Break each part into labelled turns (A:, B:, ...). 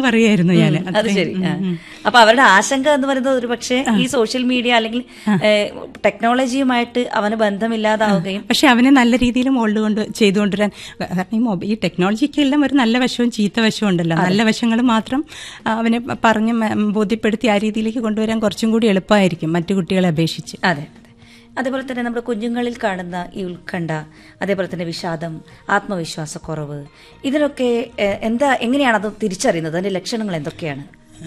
A: പറയായിരുന്നു ഞാൻ
B: അത് ശരി ആ. അപ്പൊ അവരുടെ ആശങ്ക എന്ന് പറയുന്നത് ഒരു പക്ഷേ ഈ സോഷ്യൽ മീഡിയ അല്ലെങ്കിൽ ഏഹ്, ടെക്നോളജിയുമായിട്ട് അവന് ബന്ധമില്ലാതാവുകയും
A: പക്ഷെ അവനെ നല്ല രീതിയിൽ മോൾഡ് കൊണ്ട് ചെയ്തുകൊണ്ടുവരാൻ കാരണം ഈ മൊബൈൽ ഈ ടെക്നോളജിക്കെല്ലാം ഒരു നല്ല വശവും ചീത്ത വശവും ഉണ്ടല്ലോ നല്ല വശങ്ങൾ മാത്രം ആ, അവനെ പറഞ്ഞ് മ- ബോധ്യപ്പെടുത്തി ആ രീതിയിലേക്ക് കൊണ്ടുവരാൻ കുറച്ചും കൂടി എളുപ്പമായിരിക്കും മറ്റു കുട്ടികളെ അപേക്ഷിച്ച്
B: അതെ അതെ അതേപോലെ തന്നെ നമ്മുടെ കുഞ്ഞുങ്ങളിൽ കാണുന്ന ഈ ഉത്കണ്ഠ അതേപോലെ തന്നെ വിഷാദം ആത്മവിശ്വാസക്കുറവ് ഇതിനൊക്കെ ഏഹ്, എന്താ എങ്ങനെയാണ് അത് തിരിച്ചറിയുന്നത് അതിന്റെ ലക്ഷണങ്ങൾ എന്തൊക്കെയാണ്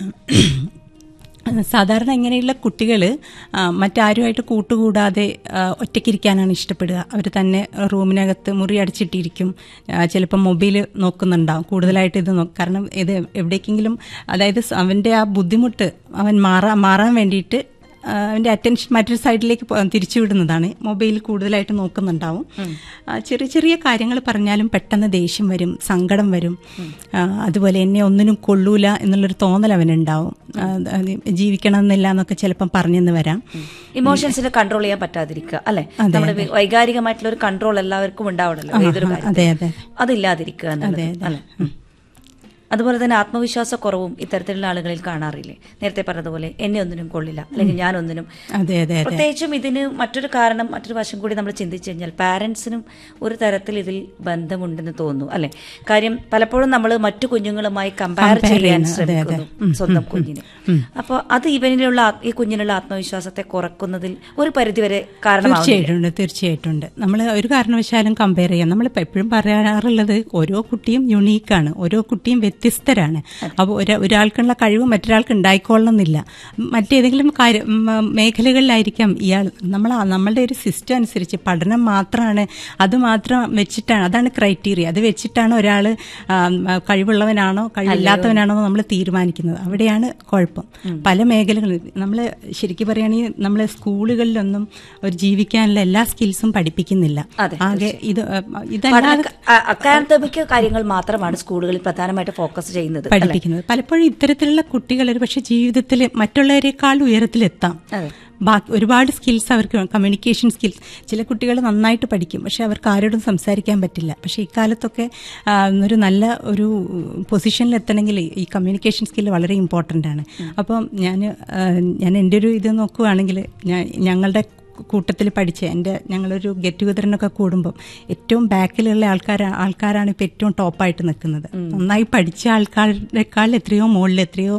A: സാധാരണ ഇങ്ങനെയുള്ള കുട്ടികൾ മറ്റാരുമായിട്ട് കൂട്ടുകൂടാതെ ആ, ഒറ്റയ്ക്കിരിക്കാനാണ് ഇഷ്ടപ്പെടുക അവർ തന്നെ റൂമിനകത്ത് മുറി അടച്ചിട്ടിരിക്കും ആ, ചിലപ്പോൾ മൊബൈൽ നോക്കുന്നുണ്ടാവും കൂടുതലായിട്ട് ഇത് നോ- കാരണം ഇത് എവിടേക്കെങ്കിലും അതായത് സ- അവൻ്റെ ആ ബുദ്ധിമുട്ട് അവൻ മാറാ മാറാൻ വേണ്ടിയിട്ട് ആ, അവൻ്റെ അറ്റൻഷൻ മറ്റൊരു സൈഡിലേക്ക് പോ- തിരിച്ചുവിടുന്നതാണ് മൊബൈൽ കൂടുതലായിട്ട് നോക്കുന്നുണ്ടാവും ആ, ചെറിയ ചെറിയ കാര്യങ്ങൾ പറഞ്ഞാലും പെട്ടെന്ന് ദേഷ്യം വരും സങ്കടം വരും ആ, അതുപോലെ എന്നെ ഒന്നിനും കൊള്ളൂല എന്നുള്ളൊരു തോന്നൽ അവനുണ്ടാവും ആ, അത് ജീവിക്കണം എന്നില്ല എന്നൊക്കെ ചിലപ്പം പറഞ്ഞെന്ന് വരാം
B: ഇമോഷൻസിനെ കൺട്രോൾ ചെയ്യാൻ പറ്റാതിരിക്കുക അല്ലെ നമ്മുടെ വൈ- വൈകാരികമായിട്ടുള്ള ഒരു കൺട്രോൾ എല്ലാവർക്കും ഉണ്ടാവണല്ലോ ഏതൊരു
A: ആ,
B: കാര്യത്തിലും.
A: അതെ അതെ
B: അതില്ലാതിരിക്കുക എന്നുള്ളത് അല്ലെ ഉം. അതുപോലെ തന്നെ ആത്മവിശ്വാസക്കുറവും ഇത്തരത്തിലുള്ള ആളുകളിൽ കാണാറില്ലേ നേരത്തെ പറഞ്ഞതുപോലെ എന്നെ ഒന്നിനും കൊള്ളില്ല അല്ലെങ്കിൽ ഞാൻ ഒന്നിനും
A: അതെ അതെ അതെ
B: പ്രത്യേകിച്ചും ഇതിന് മറ്റൊരു കാരണം മറ്റൊരു വശം കൂടി നമ്മൾ ചിന്തിച്ചു കഴിഞ്ഞാൽ പാരന്റ്സിനും ഒരു തരത്തിൽ ഇതിൽ ബന്ധമുണ്ടെന്ന് തോന്നുന്നു അല്ലെ കാര്യം പലപ്പോഴും നമ്മൾ മറ്റു കുഞ്ഞുങ്ങളുമായി കമ്പയർ ചെയ്യാൻ ശ്രമിക്കുന്നു സ്വന്തം കുഞ്ഞിനെ അപ്പോൾ അത് ഇവനിലുള്ള ആ- ഈ കുഞ്ഞിനുള്ള ആത്മവിശ്വാസത്തെ കുറക്കുന്നതിൽ ഒരു പരിധിവരെ കാരണമാകും
A: തീർച്ചയായിട്ടും ഉണ്ട് തീർച്ചയായിട്ടും ഉണ്ട് നമ്മൾ ഒരു കാരണവശാലും കമ്പയർ ചെയ്യാം നമ്മളിപ്പോൾ എപ്പോഴും പറയാറുള്ളത് ഓരോ കുട്ടിയും യുണീക്കാണ് ഓരോ കുട്ടിയും വ്യത്യസ്തരാണ് അപ്പോൾ ഒരു ഒരാൾക്കുള്ള കഴിവ് മറ്റൊരാൾക്ക് ഉണ്ടായിക്കൊള്ളണമെന്നില്ല മറ്റേതെങ്കിലും കാര്യം ഉം, മേഖലകളിലായിരിക്കാം ഇയാൾ നമ്മൾ നമ്മളുടെ ഒരു സിസ്റ്റം അനുസരിച്ച് പഠനം മാത്രമാണ് അത് മാത്രം വെച്ചിട്ടാണ് അതാണ് ക്രൈറ്റീരിയ അത് വെച്ചിട്ടാണ് ഒരാൾ കഴിവുള്ളവനാണോ കഴിവില്ലാത്തവനാണോ എന്ന് നമ്മൾ തീരുമാനിക്കുന്നത് അവിടെയാണ് കുഴപ്പം പല മേഖലകളിൽ നമ്മൾ ശരിക്കും പറയുകയാണെങ്കിൽ നമ്മൾ സ്കൂളുകളിലൊന്നും ഒരു ജീവിക്കാനുള്ള എല്ലാ സ്കിൽസും പഠിപ്പിക്കുന്നില്ല
B: അതെ,
A: ആകെ ഇത് ആ, ഇതല്ലാതെ
B: അക്കാദമിക് കാര്യങ്ങൾ മാത്രമാണ് സ്കൂളുകളിൽ പ്രധാനമായിട്ട് ഫോക്കസ് ചെയ്യുന്നത് അല്ലേ?
A: പഠിപ്പിക്കുന്നത് പലപ്പോഴും ഇത്തരത്തിലുള്ള കുട്ടികൾ ഒരു പക്ഷെ ജീവിതത്തിൽ മറ്റുള്ളവരെക്കാൾ ഉയരത്തിലെത്താം
B: അതെ.
A: ബാക്കി ഒരുപാട് സ്കിൽസ് അവർക്ക് കമ്മ്യൂണിക്കേഷൻ സ്കിൽസ് ചില കുട്ടികൾ നന്നായിട്ട് പഠിക്കും പക്ഷെ അവർക്ക് ആരോടും സംസാരിക്കാൻ പറ്റില്ല പക്ഷെ ഇക്കാലത്തൊക്കെ ആ, ഒരു നല്ല ഒരു പൊസിഷനിൽ എത്തണമെങ്കിൽ ഈ കമ്മ്യൂണിക്കേഷൻ സ്കിൽ വളരെ ഇമ്പോർട്ടൻ്റ് ആണ് അപ്പം ഞാൻ ഞാൻ എൻ്റെ ഒരു ഇത് നോക്കുകയാണെങ്കിൽ ഞാൻ ഞങ്ങളുടെ കൂട്ടത്തിൽ പഠിച്ച എൻ്റെ ഞങ്ങളൊരു ഗെറ്റ് ടുഗദറിനൊക്കെ കൂടുമ്പം ഏറ്റവും ബാക്കിലുള്ള ആൾക്കാർ ആൾക്കാരാണ് ഇപ്പോൾ ഏറ്റവും ടോപ്പായിട്ട് നിൽക്കുന്നത് നന്നായി പഠിച്ച ആൾക്കാരെക്കാൾ എത്രയോ മുകളിൽ എത്രയോ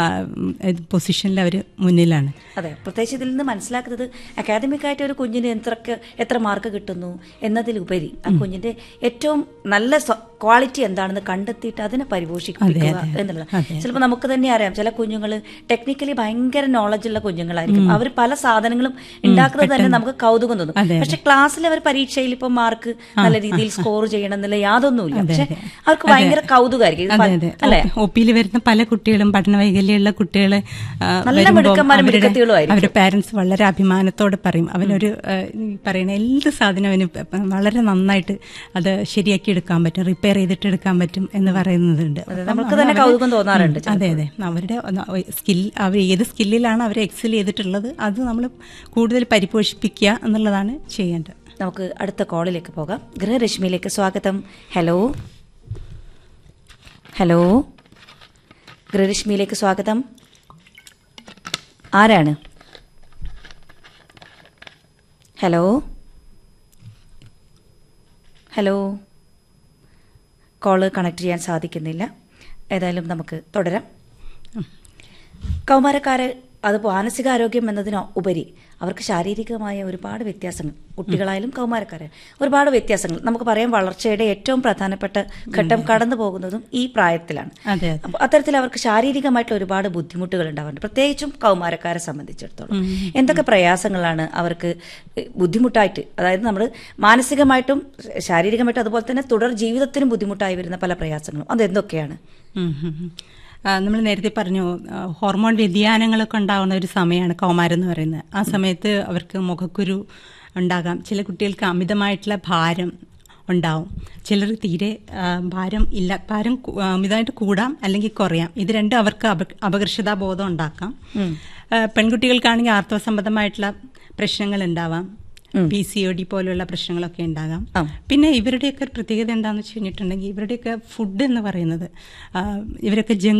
A: പൊസിഷനിൽ അവർ മുന്നിലാണ്
B: അതെ പ്രത്യേകിച്ച് ഇതിൽ നിന്ന് മനസ്സിലാക്കുന്നത് അക്കാദമിക് ആയിട്ട് ഒരു കുഞ്ഞിന് എത്രക്ക് എത്ര മാർക്ക് കിട്ടുന്നു എന്നതിലുപരി ആ കുഞ്ഞിന്റെ ഏറ്റവും നല്ല ക്വാളിറ്റി എന്താണെന്ന് കണ്ടെത്തിയിട്ട് അതിനെ പരിപോഷിപ്പിക്കുക എന്നുള്ളത് ചിലപ്പോൾ നമുക്ക് തന്നെ അറിയാം ചില കുഞ്ഞുങ്ങൾ ടെക്നിക്കലി ഭയങ്കര നോളജ് ഉള്ള കുഞ്ഞുങ്ങളായിരിക്കും അവർ പല സാധനങ്ങളും ഉണ്ടാക്കുന്നത് തന്നെ നമുക്ക് കൗതുകം തോന്നും പക്ഷെ ക്ലാസ്സിൽ അവർ പരീക്ഷയിൽ ഇപ്പൊ മാർക്ക് നല്ല രീതിയിൽ സ്കോർ ചെയ്യണം എന്നുള്ള യാതൊന്നുമില്ല പക്ഷെ അവർക്ക് ഭയങ്കര കൗതുകമായിരിക്കും ഇത്
A: അതെ
B: പ-
A: അതെ
B: അല്ലെ
A: ഒ പിയിൽ വരുന്ന പല കുട്ടികളും പഠന വൈകല്യമുള്ള കുട്ടികളെ ആ,
B: നല്ല
A: വരുമ്പം
B: മിടുക്കന്മാരും
A: അവരുടെ-
B: മിടുക്കത്തികളും ആയിരിക്കും.
A: അവരുടെ പാരന്റ്സ് വളരെ അഭിമാനത്തോടെ പറയും അവനൊരു ആ, ഈ പറയുന്ന എല്ലാ സാധനം അവന് പ- വളരെ നന്നായിട്ട് അത് ശരിയാക്കി എടുക്കാൻ പറ്റും റിപ്പയർ ചെയ്തിട്ട് എടുക്കാൻ പറ്റും എന്ന് പറയുന്നതുണ്ട് അപ്പം
B: നമുക്ക്
A: അത്
B: തന്നെ
A: അവരെ-
B: കൗതുകം തോന്നാറുണ്ട്
A: ഉം, അതെ അതെ അവരുടെ സ്കിൽ അവർ ഏത് സ്കില്ലിലാണ് അവർ എക്സൽ ചെയ്തിട്ടുള്ളത് അത് നമ്മൾ കൂടുതൽ പരിപോഷിപ്പിക്കുക എന്നുള്ളതാണ് ചെയ്യേണ്ടത്
B: നമുക്ക് അടുത്ത കോളിലേക്ക് പോകാം ഗൃഹരശ്മിയിലേക്ക് സ്വാഗതം ഹലോ ഹലോ ഗൃഹരശ്മിയിലേക്ക് സ്വാഗതം ആരാണ് ഹലോ ഹലോ കോള് കണക്ട് ചെയ്യാൻ സാധിക്കുന്നില്ല ഏതായാലും നമുക്ക് തുടരാം കൗമാരക്കാര് അത് മാനസികാരോഗ്യം എന്നതിന് ഉപരി അവർക്ക് ശാരീരികമായ ഒരുപാട് വ്യത്യാസങ്ങൾ കുട്ടികളായാലും കൗമാരക്കാരായാലും ഒരുപാട് വ്യത്യാസങ്ങൾ നമുക്ക് പറയാം വളർച്ചയുടെ ഏറ്റവും പ്രധാനപ്പെട്ട ഘട്ടം കടന്നു പോകുന്നതും ഈ പ്രായത്തിലാണ്
A: അതെ അതെ
B: അപ്പോൾ അത്തരത്തിൽ അവർക്ക് ശാരീരികമായിട്ട് ഒരുപാട് ബുദ്ധിമുട്ടുകൾ ഉണ്ടാവാറുണ്ട് പ്രത്യേകിച്ചും കൗമാരക്കാരെ സംബന്ധിച്ചിടത്തോളം എന്തൊക്കെ പ്രയാസങ്ങളാണ് അവർക്ക് ബുദ്ധിമുട്ടായിട്ട് അതായത് നമ്മൾ മാനസികമായിട്ടും ശാരീരികമായിട്ടും അതുപോലെ തന്നെ തുടർ ജീവിതത്തിനും ബുദ്ധിമുട്ടായി വരുന്ന പല പ്രയാസങ്ങളും അതെന്തൊക്കെയാണ്
A: നമ്മൾ നേരത്തെ പറഞ്ഞു ആ, ഹോർമോൺ വ്യതിയാനങ്ങളൊക്കെ ഉണ്ടാകുന്ന ഒരു സമയമാണ് കൗമാരം എന്ന് പറയുന്നത് ആ സമയത്ത് അവർക്ക് മുഖക്കുരു ഉണ്ടാകാം ചില കുട്ടികൾക്ക് അമിതമായിട്ടുള്ള ഭാരം ഉണ്ടാവും ചിലർ തീരെ ആ, ഭാരം ഇല്ല ഭാരം കു- ആ, അമിതമായിട്ട് കൂടാം അല്ലെങ്കിൽ കുറയാം ഇത് രണ്ടും അവർക്ക് അപ- അപകർഷതാബോധം ഉണ്ടാക്കാം ആ, പെൺകുട്ടികൾക്കാണെങ്കിൽ ആർത്തവ സംബന്ധമായിട്ടുള്ള പ്രശ്നങ്ങൾ ഉണ്ടാവാം പി സി ഒ ഡി പോലുള്ള പ്രശ്നങ്ങളൊക്കെ ഉണ്ടാകാം
B: ആ.
A: പിന്നെ ഇവരുടെയൊക്കെ ഒരു പ്രത്യേകത എന്താണെന്ന് വെച്ച് കഴിഞ്ഞിട്ടുണ്ടെങ്കിൽ ഇവരുടെയൊക്കെ ഫുഡ് എന്ന് പറയുന്നത് ആ, ഇവരൊക്കെ ജങ്ക്